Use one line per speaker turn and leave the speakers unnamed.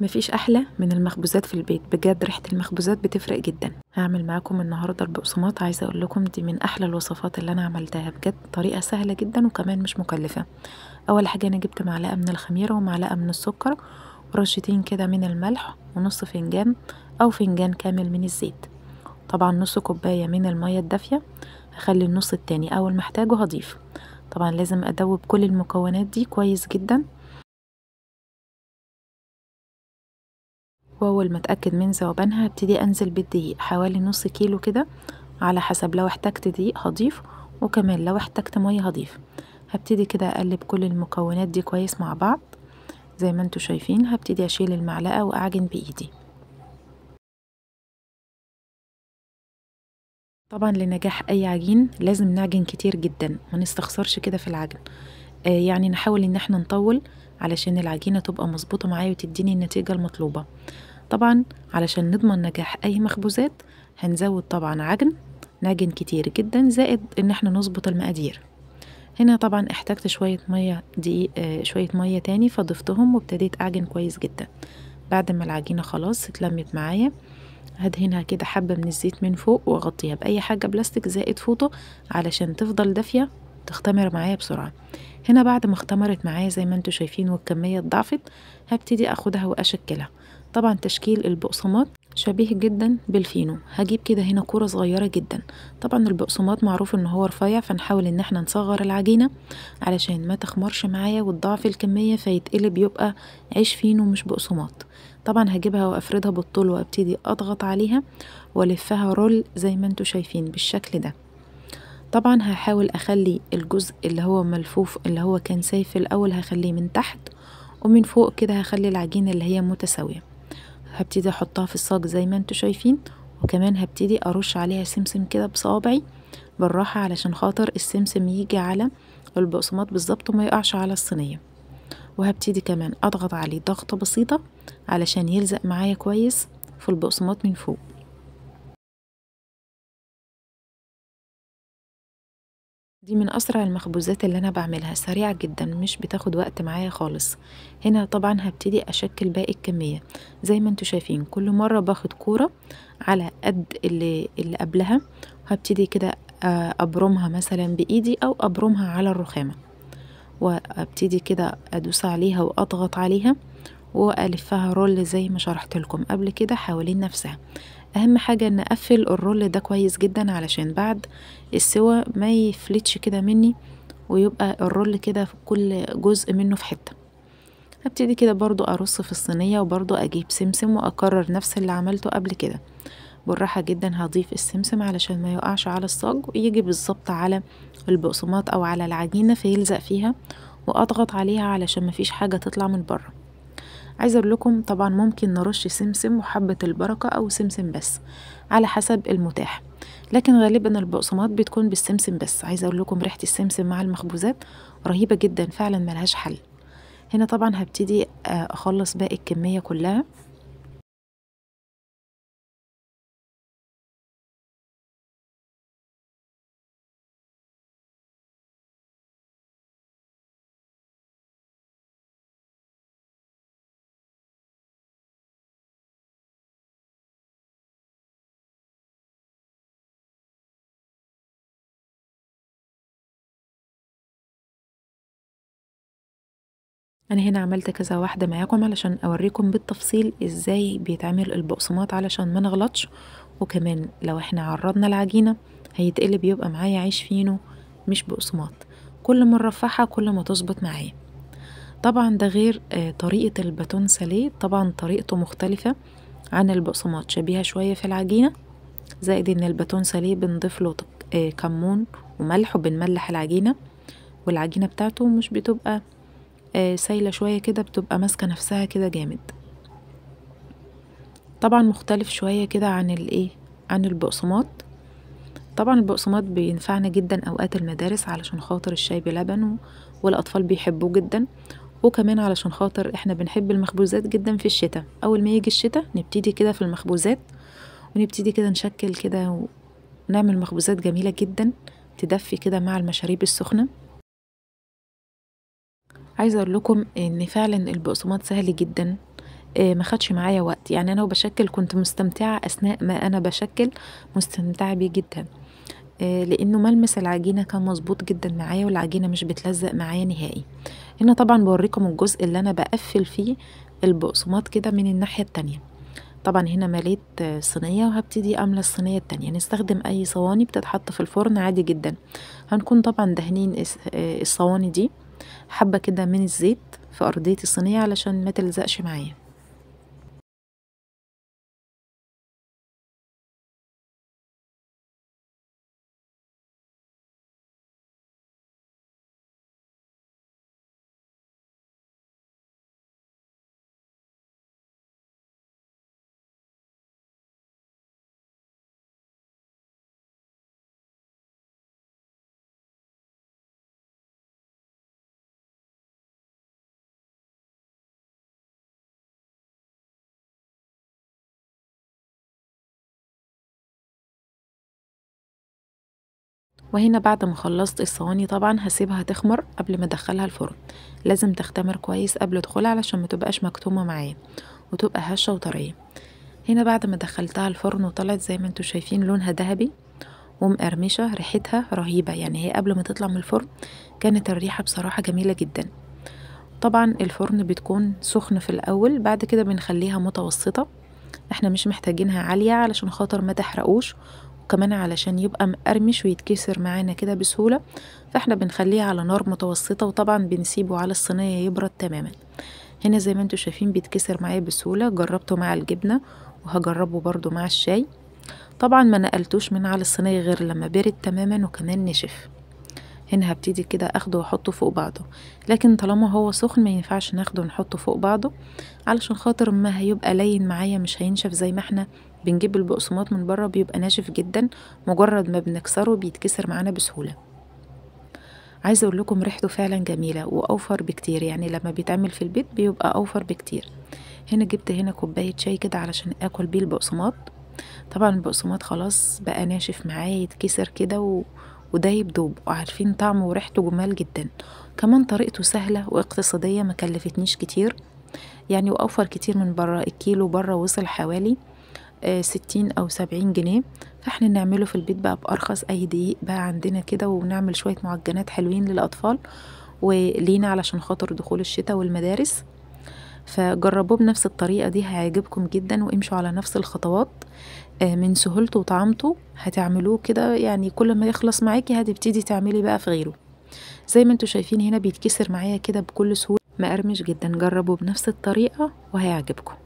مفيش احلى من المخبوزات في البيت بجد ريحه المخبوزات بتفرق جدا هعمل معاكم النهارده البقسماط عايزه اقول لكم دي من احلى الوصفات اللي انا عملتها بجد طريقه سهله جدا وكمان مش مكلفه اول حاجه انا جبت معلقه من الخميره ومعلقه من السكر ورشتين كده من الملح ونص فنجان او فنجان كامل من الزيت طبعا نص كوبايه من الميه الدافيه هخلي النص التاني اول ما احتاجه هضيف طبعا لازم ادوب كل المكونات دي كويس جدا واول ما اتاكد من ذوبانها هبتدي انزل بالدقيق حوالي نص كيلو كده على حسب لو احتجت دقيق هضيف وكمان لو احتجت ميه هضيف هبتدي كده اقلب كل المكونات دي كويس مع بعض زي ما انتوا شايفين هبتدي اشيل المعلقه واعجن بايدي طبعا لنجاح اي عجين لازم نعجن كتير جدا ما نستخسرش كده في العجن آه يعني نحاول ان احنا نطول علشان العجينه تبقى مظبوطه معايا وتديني النتيجه المطلوبه طبعا علشان نضمن نجاح اي مخبوزات هنزود طبعا عجن نعجن كتير جدا زائد ان احنا نظبط المقادير هنا طبعا احتجت شوية مية دقيق آه شوية مية تاني فضفتهم وابتديت اعجن كويس جدا بعد ما العجينة خلاص اتلمت معايا هدهنها كده حبة من الزيت من فوق واغطيها بأي حاجة بلاستيك زائد فوطة علشان تفضل دافية تختمر معايا بسرعة هنا بعد ما اختمرت معايا زي ما انتوا شايفين والكمية اتضاعفت هبتدي اخدها واشكلها طبعا تشكيل البقسماط شبيه جدا بالفينو هجيب كده هنا كورة صغيرة جدا طبعا البقسماط معروف ان هو رفيع فنحاول ان احنا نصغر العجينة علشان ما تخمرش معايا وتضاعف الكمية فيتقلب يبقى عيش فينو مش بقسماط طبعا هجيبها وافردها بالطول وابتدي اضغط عليها والفها رول زي ما انتوا شايفين بالشكل ده طبعا هحاول اخلي الجزء اللي هو ملفوف اللي هو كان سايف في الاول هخليه من تحت ومن فوق كده هخلي العجينة اللي هي متساوية هبتدي احطها في الصاج زي ما انتوا شايفين وكمان هبتدي ارش عليها سمسم كده بصوابعي بالراحة علشان خاطر السمسم يجي على البقسماط بالظبط وما يقعش على الصينية وهبتدي كمان اضغط عليه ضغطة بسيطة علشان يلزق معايا كويس في البقسماط من فوق دي من اسرع المخبوزات اللي انا بعملها سريعة جدا مش بتاخد وقت معايا خالص هنا طبعا هبتدي اشكل باقي الكمية زي ما انتوا شايفين كل مرة باخد كورة على قد اللي, اللي قبلها هبتدي كده ابرمها مثلا بايدي او ابرمها على الرخامة وابتدي كده ادوس عليها واضغط عليها والفها رول زي ما شرحت لكم قبل كده حوالين نفسها اهم حاجة ان اقفل الرول ده كويس جدا علشان بعد السوا ما يفلتش كده مني ويبقى الرول كده في كل جزء منه في حتة هبتدي كده برضو ارص في الصينية وبرضو اجيب سمسم واكرر نفس اللي عملته قبل كده بالراحة جدا هضيف السمسم علشان ما يقعش على الصاج ويجي بالظبط على البقسماط او على العجينة فيلزق فيها واضغط عليها علشان مفيش حاجة تطلع من بره عايزه اقول لكم طبعا ممكن نرش سمسم وحبه البركه او سمسم بس على حسب المتاح لكن غالبا البقسماط بتكون بالسمسم بس عايزه اقول لكم ريحه السمسم مع المخبوزات رهيبه جدا فعلا ملهاش حل هنا طبعا هبتدي اخلص باقي الكميه كلها انا هنا عملت كذا واحده معاكم علشان اوريكم بالتفصيل ازاي بيتعمل البقسماط علشان ما نغلطش وكمان لو احنا عرضنا العجينه هيتقلب يبقى معايا عيش فينو مش بقسماط كل ما نرفعها كل ما تظبط معايا طبعا ده غير آه طريقه الباتون ساليه طبعا طريقته مختلفه عن البقسماط شبيهه شويه في العجينه زائد ان الباتون ساليه بنضيف له آه كمون وملح وبنملح العجينه والعجينه بتاعته مش بتبقى آه سايلة شوية كده بتبقى ماسكة نفسها كده جامد طبعا مختلف شوية كده عن الايه عن البقسماط طبعا البقسماط بينفعنا جدا اوقات المدارس علشان خاطر الشاي بلبن والاطفال بيحبوه جدا وكمان علشان خاطر احنا بنحب المخبوزات جدا في الشتاء اول ما يجي الشتاء نبتدي كده في المخبوزات ونبتدي كده نشكل كده ونعمل مخبوزات جميلة جدا تدفي كده مع المشاريب السخنة عايزة اقول لكم ان فعلا البقسماط سهل جدا آه، ما خدش معايا وقت يعني انا وبشكل كنت مستمتعة اثناء ما انا بشكل مستمتعة بيه جدا آه، لانه ملمس العجينة كان مظبوط جدا معايا والعجينة مش بتلزق معايا نهائي هنا طبعا بوريكم الجزء اللي انا بقفل فيه البقسماط كده من الناحية التانية طبعا هنا مليت آه، صينية وهبتدي املى الصينية التانية نستخدم اي صواني بتتحط في الفرن عادي جدا هنكون طبعا دهنين الس- آه، الصواني دي حبة كده من الزيت في ارضية الصينية علشان ما تلزقش معايا وهنا بعد ما خلصت الصواني طبعا هسيبها تخمر قبل ما ادخلها الفرن لازم تختمر كويس قبل دخولها علشان ما تبقاش مكتومة معايا وتبقى هشة وطرية هنا بعد ما دخلتها الفرن وطلعت زي ما انتوا شايفين لونها ذهبي ومقرمشة ريحتها رهيبة يعني هي قبل ما تطلع من الفرن كانت الريحة بصراحة جميلة جدا طبعا الفرن بتكون سخنة في الأول بعد كده بنخليها متوسطة احنا مش محتاجينها عالية علشان خاطر ما تحرقوش وكمان علشان يبقى مقرمش ويتكسر معانا كده بسهولة فاحنا بنخليه على نار متوسطة وطبعا بنسيبه على الصينية يبرد تماما هنا زي ما انتوا شايفين بيتكسر معايا بسهولة جربته مع الجبنة وهجربه برضو مع الشاي طبعا ما نقلتوش من على الصينية غير لما برد تماما وكمان نشف هنا هبتدي كده اخده واحطه فوق بعضه لكن طالما هو سخن ما ينفعش ناخده ونحطه فوق بعضه علشان خاطر ما هيبقى لين معايا مش هينشف زي ما احنا بنجيب البقسماط من بره بيبقى ناشف جدا مجرد ما بنكسره بيتكسر معانا بسهولة عايزة اقول لكم ريحته فعلا جميلة واوفر بكتير يعني لما بيتعمل في البيت بيبقى اوفر بكتير هنا جبت هنا كوباية شاي كده علشان اكل بيه البقسماط طبعا البقسماط خلاص بقى ناشف معايا يتكسر كده و... ودايب دوب وعارفين طعمه وريحته جمال جدا كمان طريقته سهلة واقتصادية ما كلفتنيش كتير يعني وأوفر كتير من بره الكيلو بره وصل حوالي آه، ستين أو سبعين جنيه فاحنا نعمله في البيت بقى بأرخص أي دقيق بقى عندنا كده ونعمل شوية معجنات حلوين للأطفال ولينا علشان خاطر دخول الشتاء والمدارس فجربوه بنفس الطريقة دي هيعجبكم جدا وامشوا على نفس الخطوات آه، من سهولته وطعامته هتعملوه كده يعني كل ما يخلص معاكي هتبتدي تعملي بقى في غيره زي ما انتوا شايفين هنا بيتكسر معايا كده بكل سهولة مقرمش جدا جربوا بنفس الطريقة وهيعجبكم